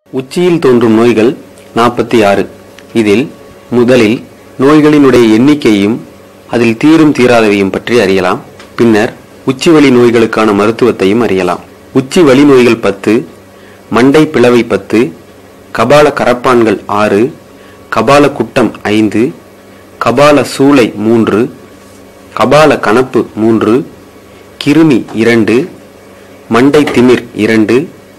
உச்சியில் தோன்றும் நோய்கள் நாற்பத்தி ஆறு இதில் முதலில் நோய்களினுடைய எண்ணிக்கையும் அதில் தீரும் தீராதவையும் பற்றி அறியலாம் பின்னர் உச்சிவலி நோய்களுக்கான மருத்துவத்தையும் அறியலாம் உச்சி வலி நோய்கள் பத்து மண்டை பிளவை பத்து கபால கரப்பான்கள் ஆறு கபால குட்டம் ஐந்து கபால சூளை மூன்று கபால கணப்பு மூன்று கிருமி இரண்டு மண்டை திமிர் இரண்டு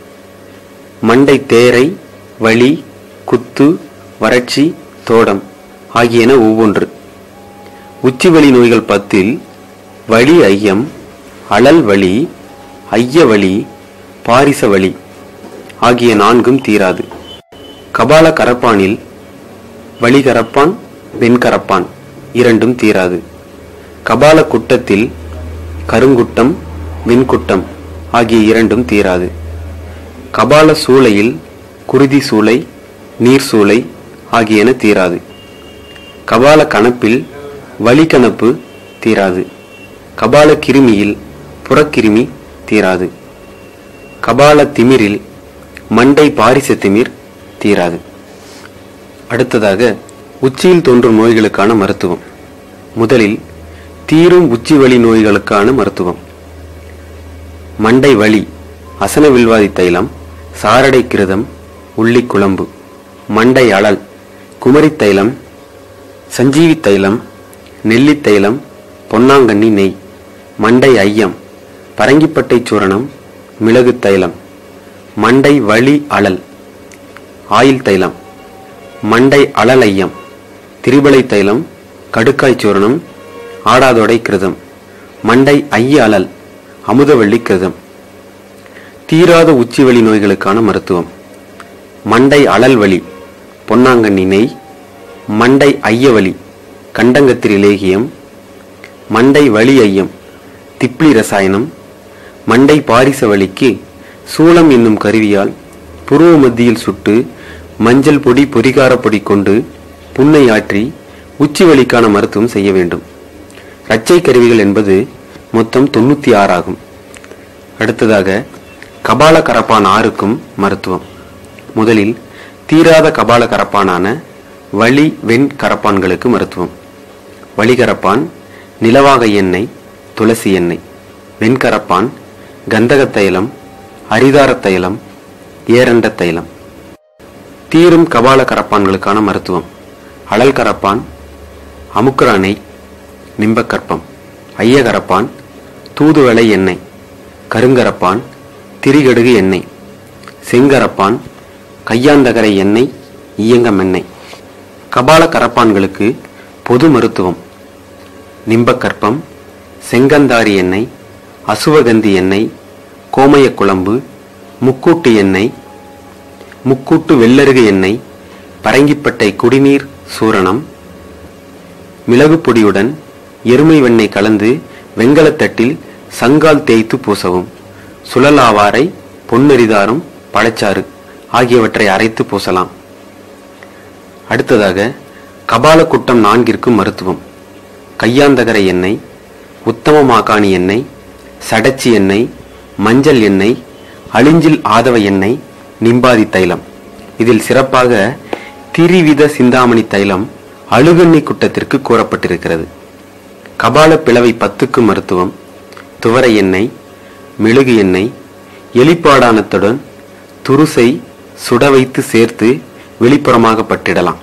மண்டை தேரை வலி குத்து வறட்சி தோடம் ஆகியன ஒவ்வொன்று உச்சிவலி நோய்கள் பத்தில் வலி ஐயம் அழல் வலி ஐய வலி பாரிச வலி ஆகிய நான்கும் தீராது கபால கரப்பானில் வலிகரப்பான் வெண்கரப்பான் இரண்டும் தீராது கபால குட்டத்தில் கருங்குட்டம் வெண்குட்டம் ஆகிய இரண்டும் தீராது கபால சூளையில் குருதி சூளை நீர் சூளை ஆகியன தீராது கபால கணப்பில் வலிக்கணப்பு தீராது கபால கிருமியில் புறக்கிருமி தீராது கபால திமிரில் மண்டை பாரிச திமிர் தீராது அடுத்ததாக உச்சியில் தோன்றும் நோய்களுக்கான மருத்துவம் முதலில் தீரும் உச்சி வலி நோய்களுக்கான மருத்துவம் மண்டை வலி அசன வில்வாதி தைலம் சாரடை கிருதம் உள்ளி குழம்பு மண்டை அழல் குமரி தைலம் சஞ்சீவி தைலம் நெல்லி தைலம் பொன்னாங்கண்ணி நெய் மண்டை ஐயம் பரங்கிப்பட்டை சூரணம் மிளகு தைலம் மண்டை வலி அழல் ஆயில் தைலம் மண்டை அழல் ஐயம் திரிபலை தைலம் கடுக்காய் சூரணம் ஆடாதொடை கிருதம் மண்டை ஐய அழல் அமுதவள்ளி கிருதம் தீராத உச்சிவலி நோய்களுக்கான மருத்துவம் மண்டை அழல் வலி பொன்னாங்கண்ணி நெய் மண்டை ஐயவலி கண்டங்கத்திரி லேகியம் மண்டை வலி ஐயம் திப்ளி ரசாயனம் மண்டை பாரிச வலிக்கு சூளம் என்னும் கருவியால் புருவ மத்தியில் சுட்டு மஞ்சள் பொடி பொரிகார பொடி கொண்டு புண்ணை ஆற்றி உச்சி வலிக்கான மருத்துவம் செய்ய வேண்டும் இரச்சை கருவிகள் என்பது மொத்தம் தொண்ணூத்தி ஆறு ஆகும் அடுத்ததாக கபால கரப்பான் ஆறுக்கும் மருத்துவம் முதலில் தீராத கபால கரப்பானான வலி வெண் கரப்பான்களுக்கு மருத்துவம் வலிகரப்பான் நிலவாக எண்ணெய் துளசி எண்ணெய் வெண்கரப்பான் கந்தக தைலம் அரிதார தைலம் ஏரண்ட தைலம் தீரும் கபால கரப்பான்களுக்கான மருத்துவம் அழல் கரப்பான் அமுக்குரானை நிம்பக்கற்பம் ஐயகரப்பான் தூதுவளை எண்ணெய் கருங்கரப்பான் திரிகடுகு எண்ணெய் செங்கரப்பான் கையாந்தகரை எண்ணெய் ஈயங்கம் எண்ணெய் கபால கரப்பான்களுக்கு பொது மருத்துவம் நிம்பக்கற்பம் செங்கந்தாரி எண்ணெய் அசுவகந்தி எண்ணெய் கோமய குழம்பு முக்கூட்டு எண்ணெய் முக்கூட்டு வெள்ளருகு எண்ணெய் பரங்கிப்பட்டை குடிநீர் சூரணம் மிளகு பொடியுடன் எருமை வெண்ணெய் கலந்து வெண்கலத்தட்டில் சங்கால் தேய்த்து பூசவும் சுழலாவாரை பொன்னரிதாரம் பழச்சாறு ஆகியவற்றை அரைத்து பூசலாம் அடுத்ததாக கபால குட்டம் நான்கிற்கு மருத்துவம் கையாந்தகரை எண்ணெய் உத்தம மாகாணி எண்ணெய் சடச்சி எண்ணெய் மஞ்சள் எண்ணெய் அழிஞ்சில் ஆதவ எண்ணெய் நிம்பாதி தைலம் இதில் சிறப்பாக திரிவித சிந்தாமணி தைலம் அழுகண்ணி குட்டத்திற்கு கூறப்பட்டிருக்கிறது கபால பிளவை பத்துக்கு மருத்துவம் துவரை எண்ணெய் மெழுகு எண்ணெய் எலிப்பாடானத்துடன் துருசை சுட வைத்து சேர்த்து வெளிப்புறமாக பட்டிடலாம்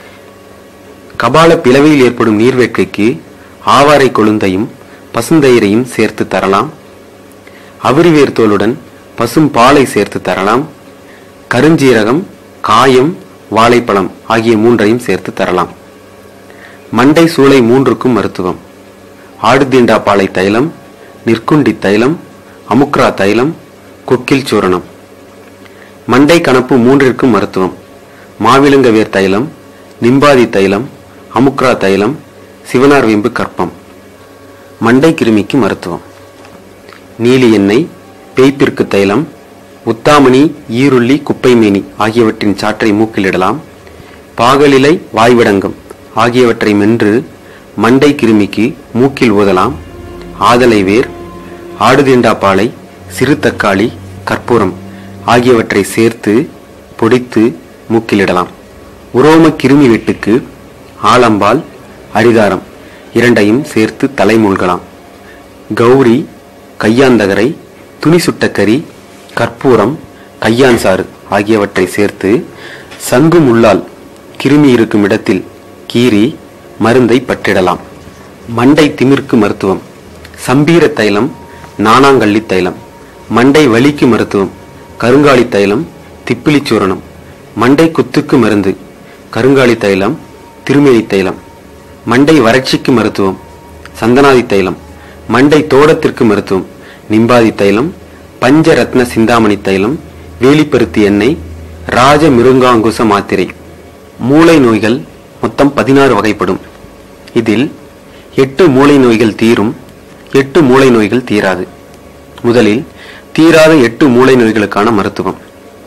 கபால பிளவையில் ஏற்படும் நீர்வேட்கைக்கு ஆவாரை கொழுந்தையும் பசுந்தயிரையும் சேர்த்து தரலாம் அவிரிவேர் தோலுடன் பசும் பாலை சேர்த்து தரலாம் கருஞ்சீரகம் காயம் வாழைப்பழம் ஆகிய மூன்றையும் சேர்த்து தரலாம் மண்டை சூளை மூன்றுக்கும் மருத்துவம் ஆடுதீண்டா பாலை தைலம் நிற்குண்டி தைலம் அமுக்ரா தைலம் கொக்கில் சூரணம் மண்டை கணப்பு மூன்றிற்கும் மருத்துவம் மாவிலங்கவேர் தைலம் நிம்பாதி தைலம் அமுக்ரா தைலம் சிவனார் வெம்பு கற்பம் மண்டை கிருமிக்கு மருத்துவம் நீலி எண்ணெய் பேய்ப்பிற்கு தைலம் உத்தாமணி ஈருள்ளி குப்பைமேனி ஆகியவற்றின் சாற்றை மூக்கிலிடலாம் பாகலிலை வாய்விடங்கம் ஆகியவற்றை மென்று மண்டை கிருமிக்கு மூக்கில் ஊதலாம் ஆதலை வேர் ஆடுதீண்டா பாலை சிறு தக்காளி கற்பூரம் ஆகியவற்றை சேர்த்து பொடித்து மூக்கிலிடலாம் உரோம கிருமி வெட்டுக்கு ஆலம்பால் அரிதாரம் இரண்டையும் சேர்த்து தலை மூழ்கலாம் கௌரி கையாந்தகரை துணி சுட்டக்கரி கற்பூரம் கையான் சாறு ஆகியவற்றை சேர்த்து சங்கு முள்ளால் கிருமி இருக்கும் இடத்தில் கீறி மருந்தை பற்றிடலாம் மண்டை திமிர்க்கு மருத்துவம் சம்பீர தைலம் நானாங்கள்ளி தைலம் மண்டை வலிக்கு மருத்துவம் கருங்காலி தைலம் திப்பிலி சூரணம் மண்டை குத்துக்கு மருந்து கருங்காலி தைலம் திருமேனி தைலம் மண்டை வறட்சிக்கு மருத்துவம் சந்தனாதி தைலம் மண்டை தோடத்திற்கு மருத்துவம் நிம்பாதி தைலம் பஞ்சரத்ன சிந்தாமணி தைலம் வேலிப்பருத்தி எண்ணெய் ராஜ மிருங்காங்குச மாத்திரை மூளை நோய்கள் மொத்தம் பதினாறு வகைப்படும் இதில் எட்டு மூளை நோய்கள் தீரும் எட்டு மூளை நோய்கள் தீராது முதலில் தீராத எட்டு மூளை நோய்களுக்கான மருத்துவம்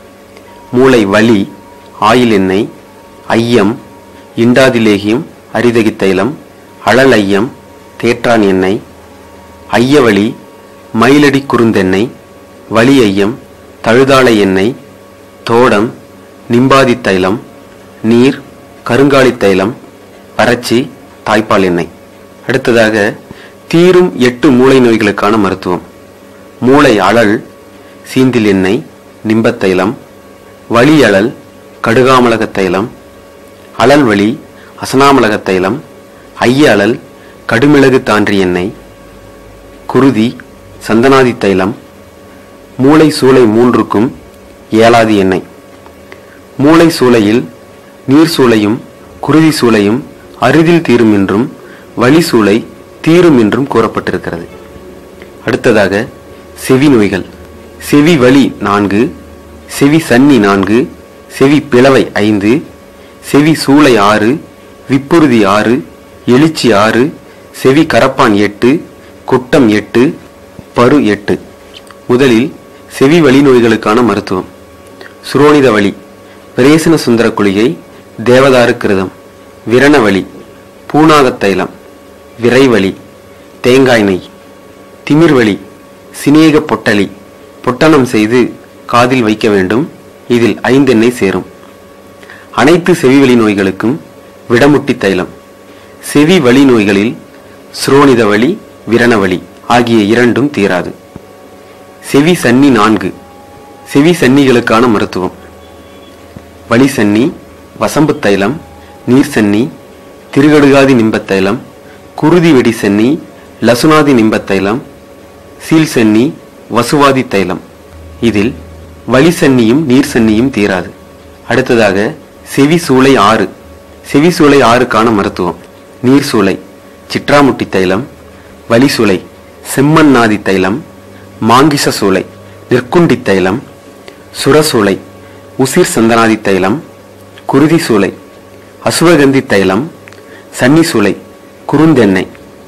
மூளை வலி ஆயில் எண்ணெய் ஐயம் இண்டாதிலேகியம் அரிதகி தைலம் அழல் ஐயம் தேற்றான் எண்ணெய் ஐயவழி மயிலடி குறுந்தெண்ணெய் வலி ஐயம் தழுதாளை எண்ணெய் தோடம் நிம்பாதி தைலம் நீர் கருங்காலி தைலம் வறட்சி தாய்ப்பால் எண்ணெய் அடுத்ததாக தீரும் எட்டு மூளை நோய்களுக்கான மருத்துவம் மூளை அழல் சீந்தில் எண்ணெய் நிம்பத் தைலம் வலி அழல் கடுகாமலகத் தைலம் அழல் வலி அசனாமலகத் தைலம் ஐய அழல் கடுமிளகு தான்றி எண்ணெய் குருதி சந்தனாதி தைலம் மூளை சூளை மூன்றுக்கும் ஏலாதி எண்ணெய் மூளை சூளையில் நீர் சூளையும் குருதி சூளையும் அரிதில் தீரும் என்றும் வலி சூளை தீரும் என்றும் கூறப்பட்டிருக்கிறது அடுத்ததாக செவி நோய்கள் செவி வலி நான்கு செவி சன்னி நான்கு செவி பிளவை ஐந்து செவி சூளை ஆறு விப்புறுதி ஆறு எழுச்சி ஆறு செவி கரப்பான் எட்டு குட்டம் எட்டு பரு எட்டு முதலில் செவி வலி நோய்களுக்கான மருத்துவம் சுரோனித வலி பிரேசன சுந்தர குளிகை தேவதாரு கிருதம் விரணவலி பூனாகத் தைலம் விரைவலி தேங்காய் நெய் திமிர்வலி சினேக பொட்டலி பொட்டனம் செய்து காதில் வைக்க வேண்டும் இதில் ஐந்தெண்ணெய் சேரும் அனைத்து செவிவழி நோய்களுக்கும் விடமுட்டி தைலம் செவி வலி நோய்களில் சுரோனித வலி விரணவலி ஆகிய இரண்டும் தீராது செவி சன்னி நான்கு செவி சன்னிகளுக்கான மருத்துவம் வலி சன்னி வசம்பு தைலம் நீர் சன்னி திருகடுகாதி நிம்பத் தைலம் குருதி வெடி சென்னி லசுனாதி நிம்பத் தைலம் சீல் சென்னி வசுவாதி தைலம் இதில் வலி சன்னியும் நீர் சன்னியும் தீராது அடுத்ததாக செவி சூளை ஆறு செவி சூளை ஆறுக்கான மருத்துவம் நீர் சூளை சிட்ராமுட்டி தைலம் வலி சூளை செம்மண்ணாதி தைலம் மாங்கிச சூளை நிற்குண்டி தைலம் சுரசூளை உசிர் சந்தனாதி தைலம் குருதி சூளை அசுவகந்தி தைலம் சன்னி சூளை குறுந்தெண்ணெய்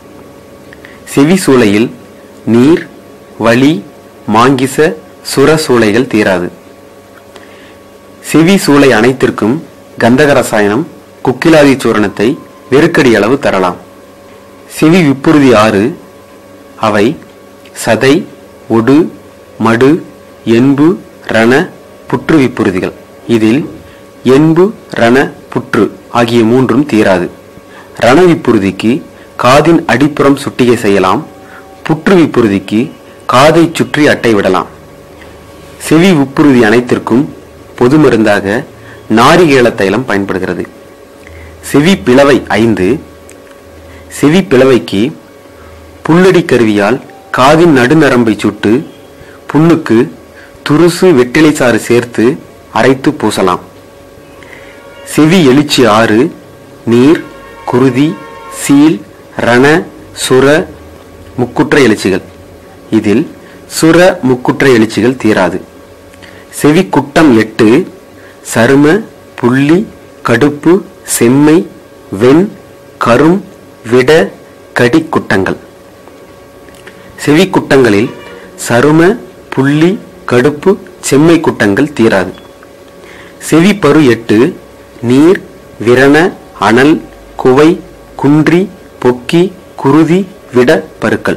செவி சூளையில் நீர் வலி மாங்கிச சுர சூளைகள் தீராது செவி சூளை அனைத்திற்கும் கந்தக ரசாயனம் குக்கிலாதி சூரணத்தை வெறுக்கடி அளவு தரலாம் செவி விப்புறுதி ஆறு அவை சதை ஒடு மடு என்பு ரண புற்று விப்புறுதிகள் இதில் என்பு ரண புற்று ஆகிய மூன்றும் தீராது ரண விப்புறுதிக்கு காதின் அடிப்புறம் சுட்டிகை செய்யலாம் புற்று விப்புறுதிக்கு காதை சுற்றி அட்டை விடலாம் செவி உப்புறுதி அனைத்திற்கும் பொது மருந்தாக நாரிகேள தைலம் பயன்படுகிறது செவி பிளவை ஐந்து செவி பிளவைக்கு புல்லடி கருவியால் காதின் நடுநரம்பை சுட்டு புண்ணுக்கு துருசு வெற்றிலை சாறு சேர்த்து அரைத்து பூசலாம் செவி எழுச்சி ஆறு நீர் குருதி சீல் ரண சுர முக்குற்ற எழுச்சிகள் இதில் சுர முக்குற்ற எழுச்சிகள் தீராது செவி குட்டம் எட்டு சரும புள்ளி கடுப்பு செம்மை வெண் கரும் விட கடி குட்டங்கள் செவி குட்டங்களில் சரும புள்ளி கடுப்பு செம்மை குட்டங்கள் தீராது செவி பரு எட்டு நீர் விரண அனல் குவை குன்றி பொக்கி குருதி விட பருக்கள்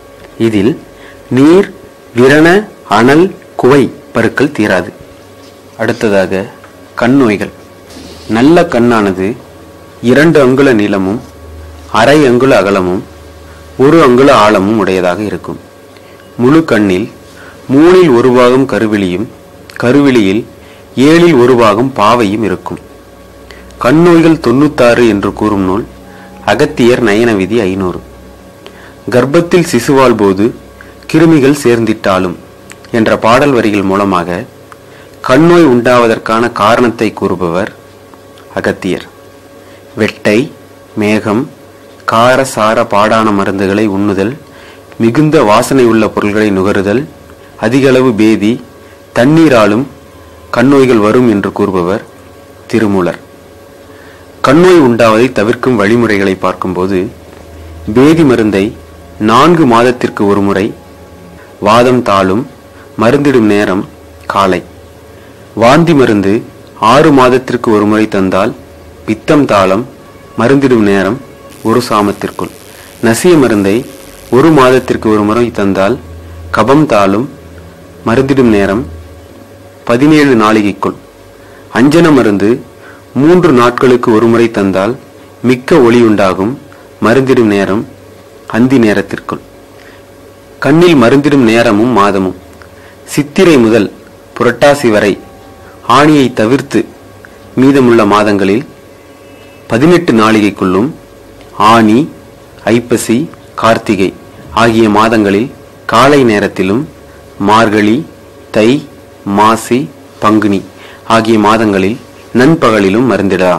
இதில் நீர் விரண அனல் குவை பருக்கள் தீராது அடுத்ததாக கண் நோய்கள் நல்ல கண்ணானது இரண்டு அங்குல நீளமும் அரை அங்குல அகலமும் ஒரு அங்குல ஆழமும் உடையதாக இருக்கும் முழு கண்ணில் மூணில் ஒரு பாகம் கருவிழியும் கருவிழியில் ஏழில் ஒரு பாகம் பாவையும் இருக்கும் கண் நோய்கள் தொண்ணூத்தாறு என்று கூறும் நூல் அகத்தியர் நயன விதி ஐநூறு கர்ப்பத்தில் சிசுவால் போது கிருமிகள் சேர்ந்திட்டாலும் என்ற பாடல் வரிகள் மூலமாக கண்ணோய் உண்டாவதற்கான காரணத்தை கூறுபவர் அகத்தியர் வெட்டை மேகம் கார சார பாடான மருந்துகளை உண்ணுதல் மிகுந்த வாசனை உள்ள பொருள்களை நுகருதல் அதிகளவு பேதி தண்ணீராலும் கண்ணோய்கள் வரும் என்று கூறுபவர் திருமூலர் கண்ணோய் உண்டாவதை தவிர்க்கும் வழிமுறைகளை பார்க்கும்போது பேதி மருந்தை நான்கு மாதத்திற்கு ஒரு முறை வாதம் தாளும் மருந்திடும் நேரம் காலை வாந்தி மருந்து ஆறு மாதத்திற்கு ஒரு முறை தந்தால் பித்தம் தாளம் மருந்திடும் நேரம் ஒரு சாமத்திற்குள் நசிய மருந்தை ஒரு மாதத்திற்கு ஒரு முறை தந்தால் கபம் தாளும் மருந்திடும் நேரம் பதினேழு நாளிகைக்குள் அஞ்சன மருந்து மூன்று நாட்களுக்கு ஒரு முறை தந்தால் மிக்க ஒளியுண்டாகும் மருந்திடும் நேரம் அந்தி நேரத்திற்குள் கண்ணில் மருந்திடும் நேரமும் மாதமும் சித்திரை முதல் புரட்டாசி வரை ஆணியை தவிர்த்து மீதமுள்ள மாதங்களில் பதினெட்டு நாளிகைக்குள்ளும் ஆனி ஐப்பசி கார்த்திகை ஆகிய மாதங்களில் காலை நேரத்திலும் மார்கழி தை மாசி பங்குனி ஆகிய மாதங்களில் நண்பகலிலும் மருந்திடலாம்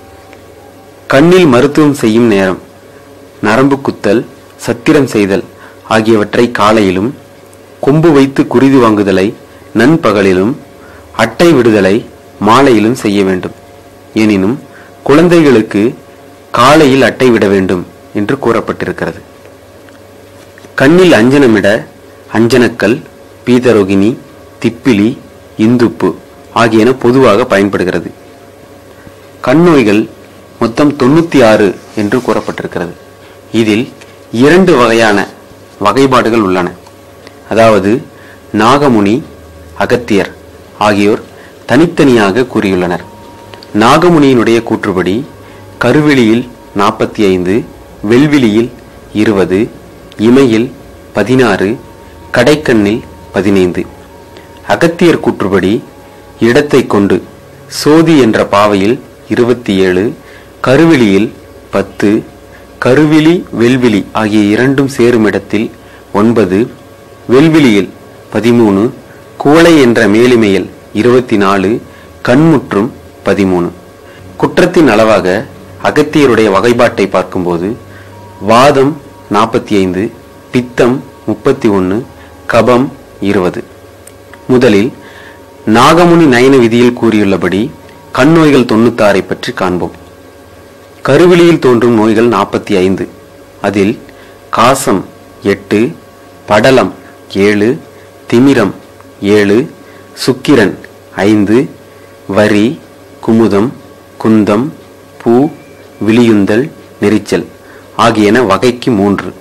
கண்ணில் மருத்துவம் செய்யும் நேரம் நரம்பு குத்தல் சத்திரம் செய்தல் ஆகியவற்றை காலையிலும் கொம்பு வைத்து குருதி வாங்குதலை நண்பகலிலும் அட்டை விடுதலை மாலையிலும் செய்ய வேண்டும் எனினும் குழந்தைகளுக்கு காலையில் அட்டை விட வேண்டும் என்று கூறப்பட்டிருக்கிறது கண்ணில் அஞ்சனமிட அஞ்சனக்கல் பீதரோகினி திப்பிலி இந்துப்பு ஆகியன பொதுவாக பயன்படுகிறது கண் நோய்கள் மொத்தம் தொண்ணூத்தி ஆறு என்று கூறப்பட்டிருக்கிறது இதில் இரண்டு வகையான வகைப்பாடுகள் உள்ளன அதாவது நாகமுனி அகத்தியர் ஆகியோர் தனித்தனியாக கூறியுள்ளனர் நாகமுனியினுடைய கூற்றுப்படி கருவிழியில் நாற்பத்தி ஐந்து வெள்விழியில் இருபது இமையில் பதினாறு கடைக்கண்ணில் பதினைந்து அகத்தியர் கூற்றுப்படி இடத்தை கொண்டு சோதி என்ற பாவையில் இருபத்தி ஏழு கருவிழியில் பத்து கருவிழி வெல்விழி ஆகிய இரண்டும் சேரும் இடத்தில் ஒன்பது வெல்விழியில் பதிமூணு குவளை என்ற மேலிமையில் இருபத்தி நாலு கண்முற்றும் பதிமூணு குற்றத்தின் அளவாக அகத்தியருடைய வகைப்பாட்டை பார்க்கும்போது வாதம் நாற்பத்தி ஐந்து பித்தம் முப்பத்தி ஒன்று கபம் இருபது முதலில் நாகமுனி நயன விதியில் கூறியுள்ளபடி கண் நோய்கள் தொண்ணூத்தாறை பற்றி காண்போம் கருவிழியில் தோன்றும் நோய்கள் நாற்பத்தி ஐந்து அதில் காசம் எட்டு படலம் ஏழு திமிரம் ஏழு சுக்கிரன் ஐந்து வரி குமுதம் குந்தம் பூ விழியுந்தல் நெரிச்சல் ஆகியன வகைக்கு மூன்று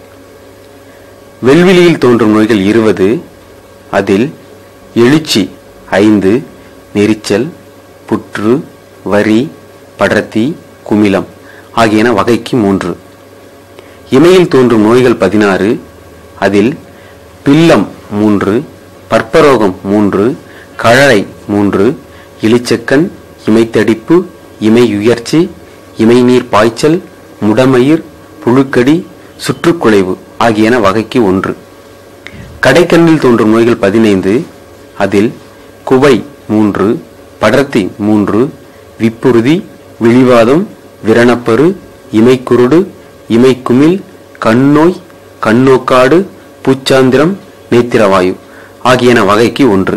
வெள்விழியில் தோன்றும் நோய்கள் இருபது அதில் எழுச்சி ஐந்து நெரிச்சல் புற்று வரி படர்த்தி குமிலம் ஆகியன வகைக்கு மூன்று இமையில் தோன்றும் நோய்கள் பதினாறு அதில் பில்லம் மூன்று பற்பரோகம் மூன்று கழலை மூன்று இலிச்சக்கன் இமைத்தடிப்பு இமையுயர்ச்சி இமைநீர் பாய்ச்சல் முடமயிர் புழுக்கடி சுற்றுக்குலைவு ஆகியன வகைக்கு ஒன்று கடைக்கண்ணில் தோன்றும் நோய்கள் பதினைந்து அதில் குவை மூன்று படர்த்தி மூன்று விப்புறுதி விழிவாதம் விரணப்பரு இமைக்குருடு இமைக்குமிழ் கண்ணோய் கண்ணோக்காடு பூச்சாந்திரம் நேத்திரவாயு ஆகியன வகைக்கு ஒன்று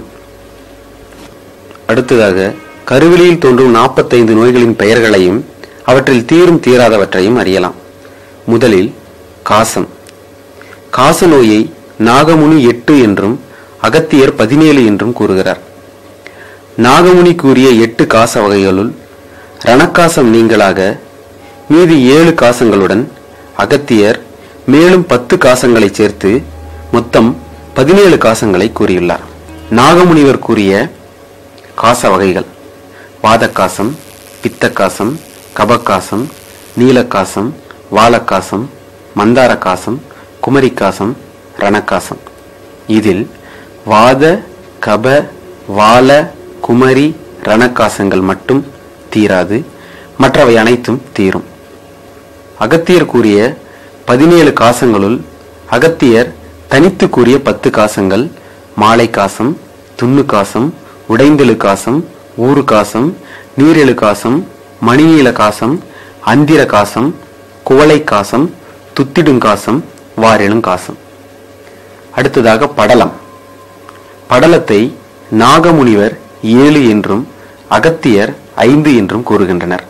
அடுத்ததாக கருவிலியில் தோன்றும் நாற்பத்தைந்து நோய்களின் பெயர்களையும் அவற்றில் தீரும் தீராதவற்றையும் அறியலாம் முதலில் காசம் காச நோயை நாகமுனி எட்டு என்றும் அகத்தியர் பதினேழு என்றும் கூறுகிறார் நாகமுனி கூறிய எட்டு காச வகைகளுள் ரணக்காசம் நீங்களாக மீதி ஏழு காசங்களுடன் அகத்தியர் மேலும் பத்து காசங்களை சேர்த்து மொத்தம் பதினேழு காசங்களை கூறியுள்ளார் நாகமுனிவர் கூறிய காச வகைகள் வாதக்காசம் பித்தக்காசம் கபக்காசம் நீலக்காசம் வாலக்காசம் மந்தாரக்காசம் குமரிக்காசம் ரணக்காசம் இதில் வாத கப வால குமரி ரணக்காசங்கள் மட்டும் தீராது மற்றவை அனைத்தும் தீரும் அகத்தியர் கூறிய பதினேழு காசங்களுள் அகத்தியர் தனித்து கூறிய பத்து காசங்கள் மாலை காசம் துண்ணு காசம் உடைந்தெழு காசம் ஊறு காசம் நீரெழு காசம் மணிநீல காசம் அந்திர காசம் குவளை காசம் துத்திடுங்காசம் வாரெழுங்காசம் அடுத்ததாக படலம் படலத்தை நாகமுனிவர் ஏழு என்றும் அகத்தியர் ஐந்து என்றும் கூறுகின்றனர்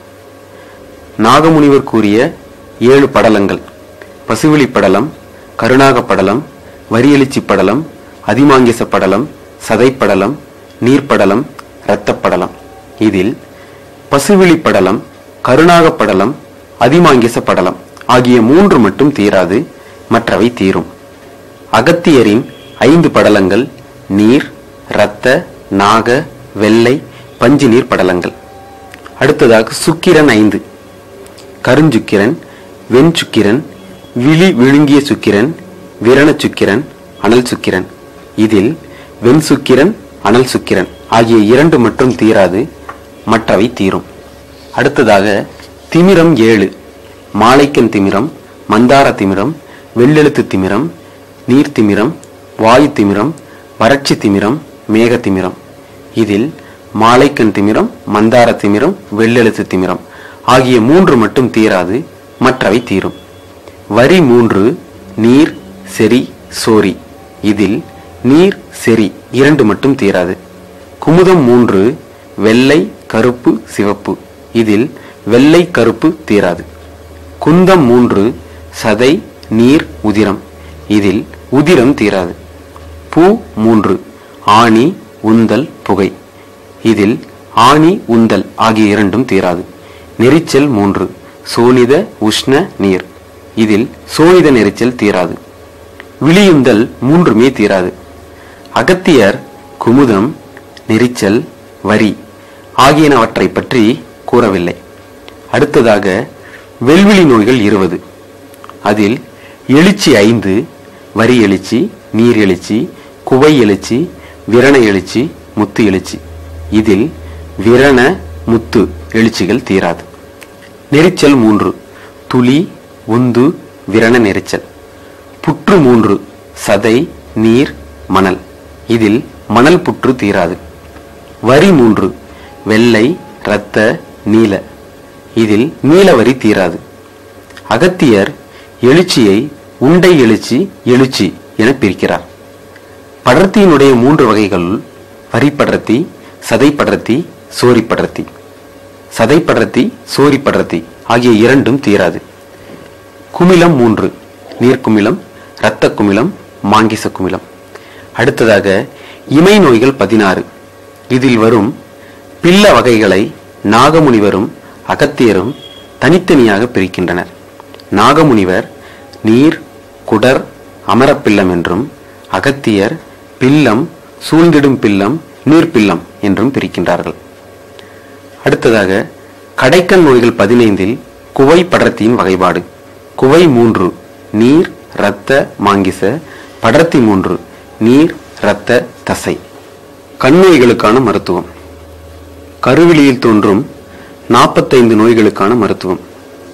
நாகமுனிவர் கூறிய ஏழு படலங்கள் பசுவிழி படலம் கருணாக படலம் வரியெழுச்சி படலம் அதிமாங்கிச படலம் சதைப்படலம் நீர்ப்படலம் இரத்தப்படலம் இதில் பசுவிழி படலம் கருணாக படலம் அதிமாங்கிச படலம் ஆகிய மூன்று மட்டும் தீராது மற்றவை தீரும் அகத்தியரின் ஐந்து படலங்கள் நீர் இரத்த நாக வெள்ளை பஞ்சு நீர் படலங்கள் அடுத்ததாக சுக்கிரன் ஐந்து கருஞ்சுக்கிரன் வெண்சுக்கிரன் விழி விழுங்கிய சுக்கிரன் விரண சுக்கிரன் அனல் சுக்கிரன் இதில் வெண் சுக்கிரன் அனல் சுக்கிரன் ஆகிய இரண்டு மட்டும் தீராது மற்றவை தீரும் அடுத்ததாக திமிரம் ஏழு மாலைக்கன் திமிரம் மந்தார திமிரம் வெள்ளெழுத்து திமிரம் நீர் திமிரம் வாயு திமிரம் வறட்சி திமிரம் மேக திமிரம் இதில் மாலைக்கண் திமிரம் மந்தார திமிரம் வெள்ளெழுத்து திமிரம் ஆகிய மூன்று மட்டும் தீராது மற்றவை தீரும் வரி மூன்று நீர் செரி சோரி இதில் நீர் செரி இரண்டு மட்டும் தீராது குமுதம் மூன்று வெள்ளை கருப்பு சிவப்பு இதில் வெள்ளை கருப்பு தீராது குந்தம் மூன்று சதை நீர் உதிரம் இதில் உதிரம் தீராது பூ மூன்று ஆணி உந்தல் புகை இதில் ஆணி உந்தல் ஆகிய இரண்டும் தீராது நெரிச்சல் மூன்று சோனித உஷ்ண நீர் இதில் சோனித நெரிச்சல் தீராது விழியுந்தல் மூன்றுமே தீராது அகத்தியர் குமுதம் நெரிச்சல் வரி ஆகியனவற்றை பற்றி கூறவில்லை அடுத்ததாக வெல்விழி நோய்கள் இருபது அதில் எழுச்சி ஐந்து வரி எழுச்சி நீர் எழுச்சி குவை எழுச்சி விரண எழுச்சி முத்து எழுச்சி இதில் விரண முத்து எழுச்சிகள் தீராது நெரிச்சல் மூன்று துளி உந்து விரண நெரிச்சல் புற்று மூன்று சதை நீர் மணல் இதில் மணல் புற்று தீராது வரி மூன்று வெள்ளை இரத்த நீல இதில் நீலவரி தீராது அகத்தியர் எழுச்சியை உண்டை எழுச்சி எழுச்சி என பிரிக்கிறார் படர்த்தியினுடைய மூன்று வகைகளுள் வரிப்படர்த்தி சதைப்படர்த்தி சோரிப்படர்த்தி சதைப்படர்த்தி சோரிப்படர்த்தி ஆகிய இரண்டும் தீராது குமிலம் மூன்று நீர்க்குமிலம் இரத்த குமிலம் மாங்கிச குமிலம் அடுத்ததாக இமை நோய்கள் பதினாறு இதில் வரும் பில்ல வகைகளை நாகமுனிவரும் அகத்தியரும் தனித்தனியாக பிரிக்கின்றனர் நாகமுனிவர் நீர் குடர் அமரப்பில்லம் என்றும் அகத்தியர் பில்லம் சூழ்ந்திடும் பில்லம் நீர்ப்பில்லம் என்றும் பிரிக்கின்றார்கள் அடுத்ததாக கடைக்கண் நோய்கள் பதினைந்தில் குவை படர்த்தியின் வகைப்பாடு குவை மூன்று நீர் இரத்த மாங்கிச படர்த்தி மூன்று நீர் இரத்த தசை கண் நோய்களுக்கான மருத்துவம் கருவிலியில் தோன்றும் நாற்பத்தைந்து நோய்களுக்கான மருத்துவம்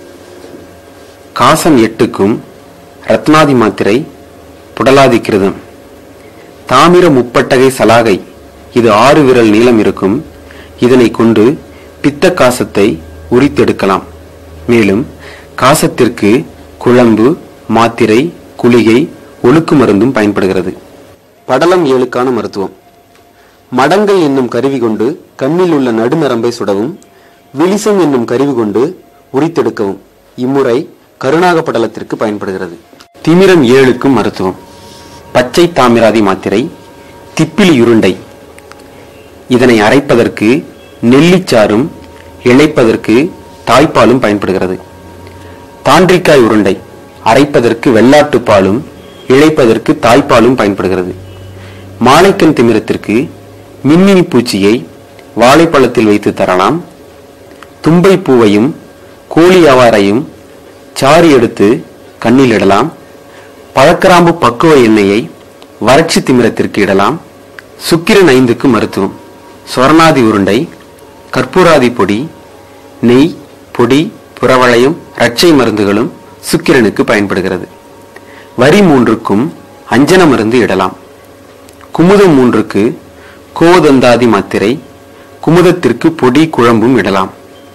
காசம் எட்டுக்கும் ரத்னாதி மாத்திரை புடலாதி கிருதம் தாமிர முப்பட்டகை சலாகை இது ஆறு விரல் நீளம் இருக்கும் இதனை கொண்டு பித்த காசத்தை உரித்தெடுக்கலாம் மேலும் காசத்திற்கு குழம்பு மாத்திரை குளிகை ஒழுக்கு மருந்தும் பயன்படுகிறது படலம் ஏழுக்கான மருத்துவம் மடங்கை என்னும் கருவி கொண்டு கண்ணில் உள்ள நடுநரம்பை சுடவும் விழிசம் என்னும் கருவி கொண்டு உரித்தெடுக்கவும் இம்முறை கருணாக படலத்திற்கு பயன்படுகிறது திமிரம் ஏழுக்கும் மருத்துவம் பச்சை தாமிராதி மாத்திரை திப்பிலி உருண்டை இதனை அரைப்பதற்கு நெல்லிச்சாறும் இழைப்பதற்கு தாய்ப்பாலும் பயன்படுகிறது தாண்டிக்காய் உருண்டை அரைப்பதற்கு வெள்ளாட்டு பாலும் இழைப்பதற்கு தாய்ப்பாலும் பயன்படுகிறது மாலைக்கண் திமிரத்திற்கு மின்மினி பூச்சியை வாழைப்பழத்தில் வைத்து தரலாம் தும்பை பூவையும் கோழி அவாரையும் சாறு எடுத்து கண்ணில் இடலாம் பழக்கிராம்பு பக்குவ எண்ணெயை வறட்சி திமிரத்திற்கு இடலாம் சுக்கிரன் ஐந்துக்கு மருத்துவம் சொர்ணாதி உருண்டை கற்பூராதி பொடி நெய் பொடி புறவளையம் இரட்சை மருந்துகளும் சுக்கிரனுக்கு பயன்படுகிறது வரி மூன்றுக்கும் அஞ்சன மருந்து இடலாம் குமுதம் மூன்றுக்கு கோதந்தாதி மாத்திரை குமுதத்திற்கு பொடி குழம்பும் இடலாம்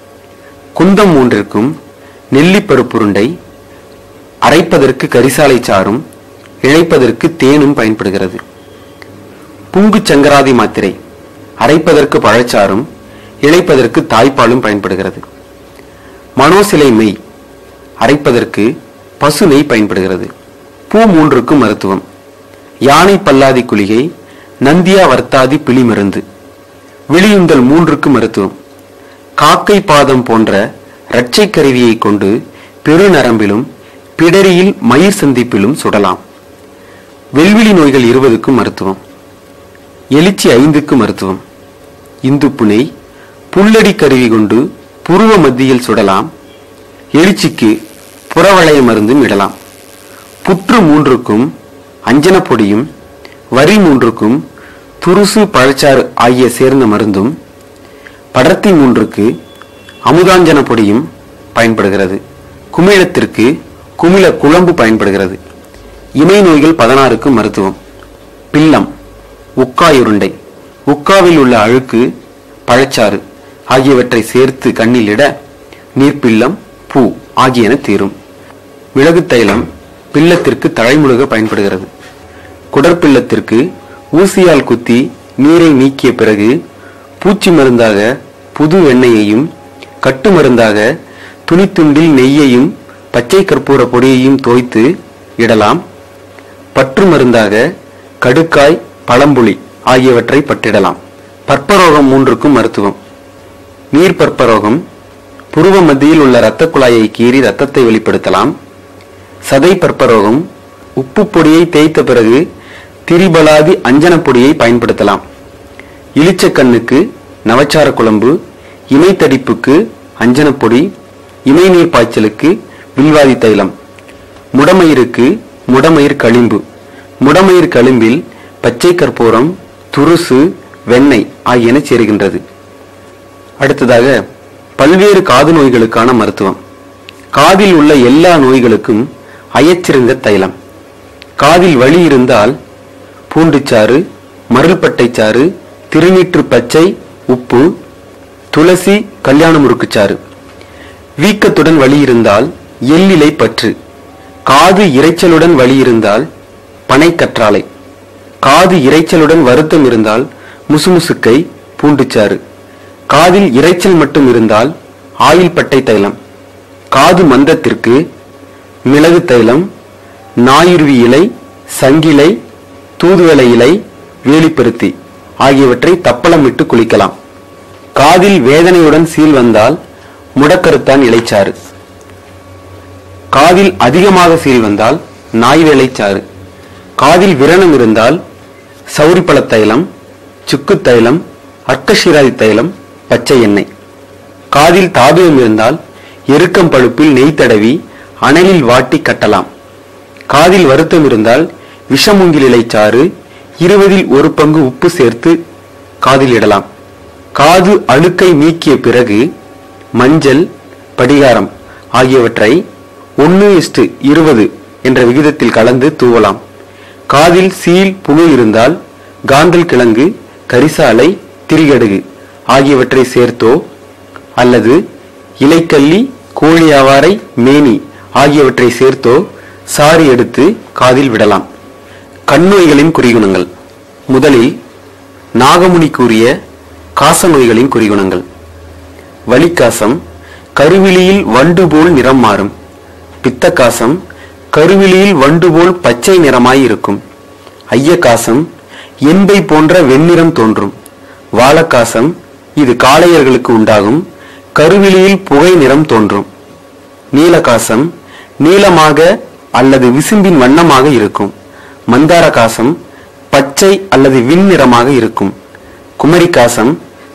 குந்தம் மூன்றிற்கும் நெல்லிப்பருப்புருண்டை அரைப்பதற்கு கரிசாலை சாறும் இழைப்பதற்கு தேனும் பயன்படுகிறது புங்கு சங்கராதி மாத்திரை அரைப்பதற்கு பழச்சாறும் இழைப்பதற்கு தாய்ப்பாலும் பயன்படுகிறது மனோசிலை மெய் அரைப்பதற்கு பசு நெய் பயன்படுகிறது பூ மூன்றுக்கும் மருத்துவம் யானை பல்லாதி குளிகை நந்தியா வர்த்தாதி பிளி மருந்து விழியுந்தல் மூன்றுக்கு மருத்துவம் காக்கை பாதம் போன்ற இரட்சை கருவியை கொண்டு பெருநரம்பிலும் பிடரியில் மயிர் சந்திப்பிலும் சுடலாம் வெல்விழி நோய்கள் இருபதுக்கும் மருத்துவம் எழுச்சி ஐந்துக்கு மருத்துவம் இந்து புனை புல்லடி கருவி கொண்டு புருவ மத்தியில் சுடலாம் எழுச்சிக்கு புறவளைய மருந்தும் இடலாம் புற்று மூன்றுக்கும் அஞ்சன பொடியும் வரி மூன்றுக்கும் துருசு பழச்சாறு ஆகிய சேர்ந்த மருந்தும் படர்த்தி மூன்றுக்கு அமுதாஞ்சன பொடியும் பயன்படுகிறது குமிழத்திற்கு குமிழ குழம்பு பயன்படுகிறது இமை நோய்கள் பதினாறுக்கு மருத்துவம் பில்லம் உக்காயுருண்டை உக்காவில் உள்ள அழுக்கு பழச்சாறு ஆகியவற்றை சேர்த்து கண்ணில் இட நீர்ப்பில்லம் பூ ஆகியன தீரும் மிளகு தைலம் பில்லத்திற்கு தலைமுழுக பயன்படுகிறது குடற்பில்லத்திற்கு ஊசியால் குத்தி நீரை நீக்கிய பிறகு பூச்சி மருந்தாக புது எண்ணெயையும் கட்டு மருந்தாக துணித்துண்டில் நெய்யையும் பச்சை கற்பூர பொடியையும் தோய்த்து இடலாம் பற்று மருந்தாக கடுக்காய் பழம்புளி ஆகியவற்றை பட்டிடலாம் பற்பரோகம் மூன்றுக்கும் மருத்துவம் நீர் பற்பரோகம் புருவ மத்தியில் உள்ள இரத்த குழாயை கீறி இரத்தத்தை வெளிப்படுத்தலாம் சதை பற்பரோகம் உப்பு பொடியை தேய்த்த பிறகு திரிபலாதி அஞ்சன பொடியை பயன்படுத்தலாம் இளிச்சக்கண்ணுக்கு நவச்சார குழம்பு இமைத்தடிப்புக்கு அஞ்சனப் பொடி இமைநீர் பாய்ச்சலுக்கு வில்வாதி தைலம் முடமயிருக்கு முடமயிர் களிம்பு முடமயிர் களிம்பில் பச்சை கற்பூரம் துருசு வெண்ணெய் ஆகியன சேருகின்றது அடுத்ததாக பல்வேறு காது நோய்களுக்கான மருத்துவம் காதில் உள்ள எல்லா நோய்களுக்கும் அயச்சிருங்க தைலம் காதில் வலி இருந்தால் பூண்டுச்சாறு மருள்பட்டைச்சாறு திருநீற்று பச்சை உப்பு துளசி கல்யாண முறுக்குச்சாறு வீக்கத்துடன் வலி இருந்தால் எள்ளிலை பற்று காது இரைச்சலுடன் வலி இருந்தால் பனை கற்றாழை காது இரைச்சலுடன் வருத்தம் இருந்தால் முசுமுசுக்கை பூண்டுச்சாறு காதில் இரைச்சல் மட்டும் இருந்தால் ஆயில் பட்டை தைலம் காது மந்தத்திற்கு மிளகு தைலம் நாயுருவி இலை சங்கிலை தூதுவளை இலை வேலிப்பருத்தி ஆகியவற்றை தப்பளமிட்டு குளிக்கலாம் காதில் வேதனையுடன் சீல் வந்தால் முடக்கருத்தான் இலைச்சாறு காதில் அதிகமாக சீல் வந்தால் நாய் வேலைச்சாறு காதில் விரணம் இருந்தால் சௌரிப்பழ தைலம் சுக்கு தைலம் அர்க்கஷிராதி தைலம் பச்சை எண்ணெய் காதில் தாபியம் இருந்தால் எருக்கம் பழுப்பில் நெய் தடவி அனலில் வாட்டி கட்டலாம் காதில் வருத்தம் இருந்தால் விஷமுங்கில் இலைச்சாறு இருபதில் ஒரு பங்கு உப்பு சேர்த்து காதில் இடலாம் காது அழுக்கை நீக்கிய பிறகு மஞ்சள் படிகாரம் ஆகியவற்றை ஒன்று இஸ்டு இருபது என்ற விகிதத்தில் கலந்து தூவலாம் காதில் சீல் புழு இருந்தால் காந்தல் கிழங்கு கரிசாலை திரிகடுகு ஆகியவற்றை சேர்த்தோ அல்லது இலைக்கல்லி கோழி அவாரை மேனி ஆகியவற்றை சேர்த்தோ சாறு எடுத்து காதில் விடலாம் கண்ணோய்களின் குறிகுணங்கள் முதலில் நாகமுனி கூறிய காச நோய்களின் குறிகுணங்கள் வலிக்காசம் கருவிழியில் வண்டு போல் நிறம் மாறும் பித்தக்காசம் கருவிழியில் வண்டு போல் பச்சை நிறமாய் இருக்கும் ஐயக்காசம் என்பை போன்ற வெண்ணிறம் தோன்றும் வாழக்காசம் இது காளையர்களுக்கு உண்டாகும் கருவிழியில் புகை நிறம் தோன்றும் நீலகாசம் நீளமாக அல்லது விசும்பின் வண்ணமாக இருக்கும் மந்தார காசம் பச்சை அல்லது விண்ணிறமாக இருக்கும் குமரிக்காசம்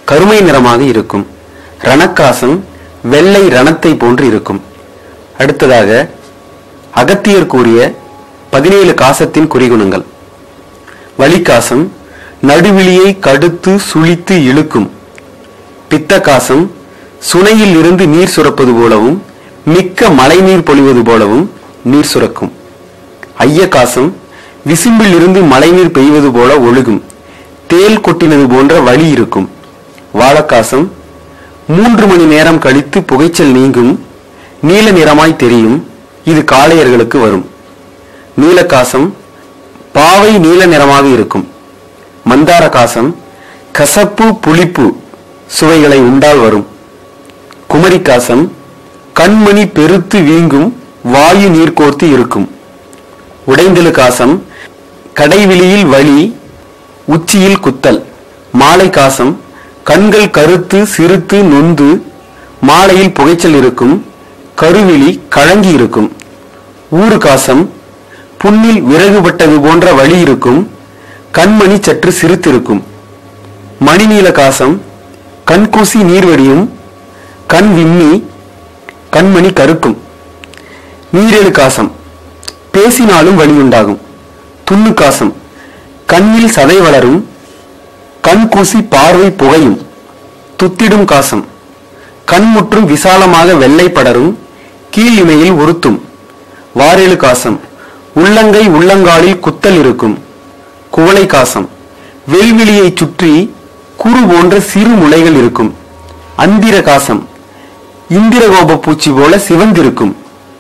கருமை நிறமாக இருக்கும் ரணக்காசம் வெள்ளை ரணத்தை போன்று இருக்கும் அடுத்ததாக அகத்தியர் கூறிய பதினேழு காசத்தின் குறிகுணங்கள் வலிக்காசம் நடுவிலியை கடுத்து சுழித்து இழுக்கும் பித்தக்காசம் சுனையில் இருந்து நீர் சுரப்பது போலவும் மிக்க மழைநீர் பொழிவது போலவும் நீர் சுரக்கும் ஐயக்காசம் விசும்பில் இருந்து மழைநீர் பெய்வது போல ஒழுகும் தேல் கொட்டினது போன்ற வலி இருக்கும் வாழக்காசம் மூன்று மணி நேரம் கழித்து புகைச்சல் நீங்கும் நீல நிறமாய் தெரியும் இது காளையர்களுக்கு வரும் நீலக்காசம் பாவை நீல நிறமாக இருக்கும் மந்தார காசம் கசப்பு புளிப்பு சுவைகளை உண்டால் வரும் குமரிக்காசம் கண்மணி பெருத்து வீங்கும் வாயு நீர் கோர்த்து இருக்கும் உடைந்தலு காசம் கடைவிழியில் வலி உச்சியில் குத்தல் மாலை காசம் கண்கள் கருத்து சிறுத்து நொந்து மாலையில் புகைச்சல் இருக்கும் கருவிழி கழங்கி இருக்கும் ஊறு காசம் புண்ணில் விறகுபட்டது போன்ற வலி இருக்கும் கண்மணி சற்று சிரித்திருக்கும் மணிநீல காசம் கண்கூசி நீர்வடியும் கண் விம்மி கண்மணி கருக்கும் நீரேழு காசம் பேசினாலும் வலி உண்டாகும் துண்ணு காசம் கண்ணில் சதை வளரும் கண் கூசி பார்வை புகையும் துத்திடும் காசம் கண் முற்றும் விசாலமாக வெள்ளை படரும் கீழ் இமையில் உறுத்தும் வாரேழு காசம் உள்ளங்கை உள்ளங்காலில் குத்தல் இருக்கும் குவளை காசம் வெல்விழியை சுற்றி குறு போன்ற சிறு முளைகள் இருக்கும் அந்திர காசம் இந்திரகோப பூச்சி போல சிவந்திருக்கும்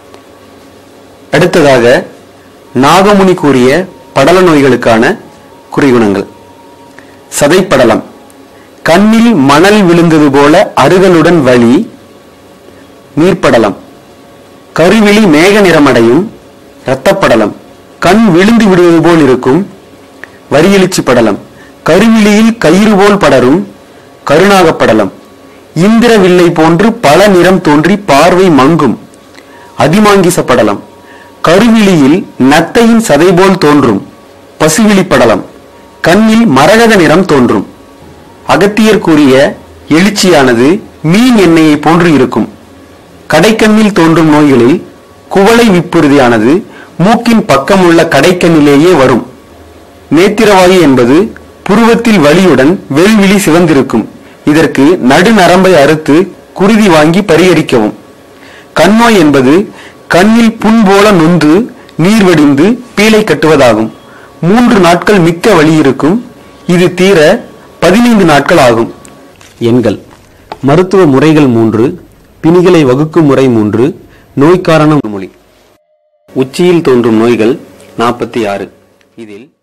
அடுத்ததாக நாகமுனி கூறிய படல நோய்களுக்கான குறிகுணங்கள் சதைப்படலம் கண்ணில் மணல் விழுந்தது போல அருகலுடன் வலி நீர்ப்படலம் கருவிழி மேக நிறமடையும் இரத்தப்படலம் கண் விழுந்து விடுவது போல் இருக்கும் வரியெழுச்சி படலம் கருவிழியில் கயிறு போல் படரும் கருணாகப்படலம் இந்திர வில்லை போன்று பல நிறம் தோன்றி பார்வை மங்கும் அதிமாங்கிச படலம் கருவிழியில் நத்தையின் சதை போல் தோன்றும் பசுவிழி படலம் கண்ணில் மரகத நிறம் தோன்றும் அகத்தியர் கூறிய எழுச்சியானது மீன் எண்ணெயை போன்று இருக்கும் கடைக்கண்ணில் தோன்றும் நோய்களில் குவளை விப்புறுதியானது மூக்கின் பக்கமுள்ள கடைக்கண்ணிலேயே வரும் நேத்திரவாயு என்பது புருவத்தில் வலியுடன் வெல்விழி சிவந்திருக்கும் இதற்கு நடுநரம்பை அறுத்து குருதி வாங்கி பரிகரிக்கவும் கண்ணோய் என்பது கண்ணில் புண் போல நொந்து நீர் வடிந்து பீலை கட்டுவதாகும் மூன்று நாட்கள் மிக்க வலி இருக்கும் இது தீர பதினைந்து நாட்கள் ஆகும் எண்கள் மருத்துவ முறைகள் மூன்று பிணிகளை வகுக்கும் முறை மூன்று நோய்க்காரண மொழி உச்சியில் தோன்றும் நோய்கள் நாற்பத்தி ஆறு இதில்